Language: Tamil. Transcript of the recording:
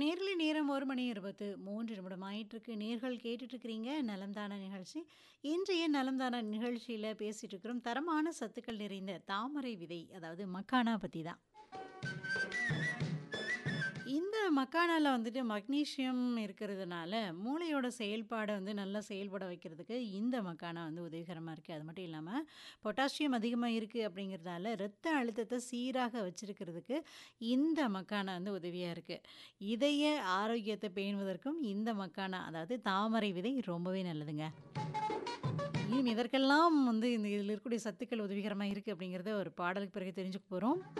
நேர்ல நேரம் 1 மணி 23 நிமிடம் ஆயிட்டிருக்கு. நேர்கள் கேட்டுட்டு இருக்கிறீங்க நலம் தானா நிகழ்ச்சி. இன்றைய நலம் தானா நிகழ்ச்சியில பேசிட்டு இருக்கிறோம். தரமான சத்துக்கள் நிறைந்த தாமரை விதை, அதாவது மக்கானா பத்தி தான். இந்த மக்கானால வந்துட்டு மக்னீசியம் இருக்கிறதுனால, மூளையோட செயல்பாட வந்து நல்லா செயல்பட வைக்கிறதுக்கு இந்த மக்கானா வந்து உதவிகரமா இருக்கு. அது மட்டும் இல்லாம, பொட்டாசியம் அதிகமா இருக்கு அப்படிங்கிறதால, இரத்த அழுத்தத்த சீராக வச்சிருக்கிறதுக்கு இந்த மக்கானா வந்து உதவியா இருக்கு. இதய ஆரோக்கியத்த பேணுவதற்கும் இந்த மக்கானா, அதாவது தாமரை விதை ரொம்பவே நல்லதுங்க. இன்னும் எதற்கெல்லாம் வந்து இந்த இதில இருக்கக்கூடிய சத்துக்கள் உதவிகரமா இருக்கு அப்படிங்கிறத ஒரு பாடலுக்கு பிறகு தெரிஞ்சுக்க போறோம்.